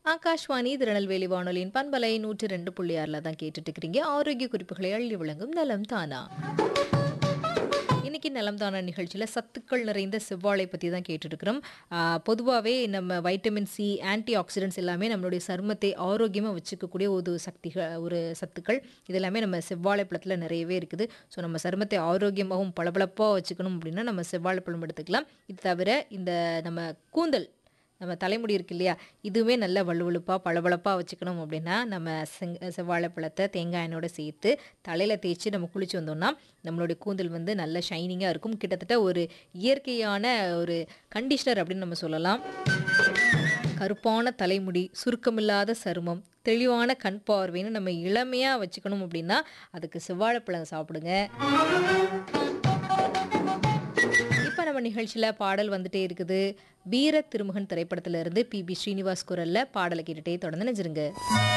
ஆகாஷ்வாணி திருநெல்வேலி வானொலியின் பண்பலை நூற்றி ரெண்டு புள்ளி ஆறில் தான் கேட்டுட்டு இருக்கிறீங்க ஆரோக்கிய குறிப்புகளை அள்ளி வழங்கும் நலம் தானா இன்னைக்கு நலம் தானா நிகழ்ச்சியில் சத்துக்கள் நிறைந்த செவ்வாழை பற்றி தான் கேட்டுருக்கிறோம் பொதுவாகவே நம்ம வைட்டமின் சி ஆன்டி ஆக்சிடென்ட்ஸ் எல்லாமே நம்மளுடைய சருமத்தை ஆரோக்கியமாக வச்சுக்கக்கூடிய ஒரு சக்திகள் ஒரு சத்துக்கள் இது எல்லாமே நம்ம செவ்வாழைப்பழத்தில் நிறையவே இருக்குது ஸோ நம்ம சருமத்தை ஆரோக்கியமாகவும் பளபளப்பாக வச்சுக்கணும் அப்படின்னா நம்ம செவ்வாழைப்பழம் எடுத்துக்கலாம் இது தவிர இந்த நம்ம கூந்தல் நம்ம தலைமுடி இருக்கு இல்லையா இதுவுமே நல்ல வலுவழுப்பாக பளபளப்பாக வச்சுக்கணும் அப்படின்னா நம்ம செங் செவ்வாழைப்பழத்தை தேங்காய் எண்ணெயோட சேர்த்து தலையில் தேய்ச்சி நம்ம குளிச்சு வந்தோம்னா நம்மளுடைய கூந்தல் வந்து நல்ல ஷைனிங்காக இருக்கும் கிட்டத்தட்ட ஒரு இயற்கையான ஒரு கண்டிஷனர் அப்படின்னு நம்ம சொல்லலாம் கருப்பான தலைமுடி சுருக்கமில்லாத சருமம் தெளிவான கண் பார்வைன்னு நம்ம இளமையாக வச்சுக்கணும் அப்படின்னா அதுக்கு செவ்வாழைப்பழம் சாப்பிடுங்க இப்போ நம்ம நிகழ்ச்சியில் பாடல் வந்துட்டே இருக்குது வீர திருமுகன் திரைப்படத்துல இருந்து பி பி ஸ்ரீனிவாஸ் குரல்ல பாடலை கேட்டுட்டே தொடர்ந்து நினைச்சிருங்க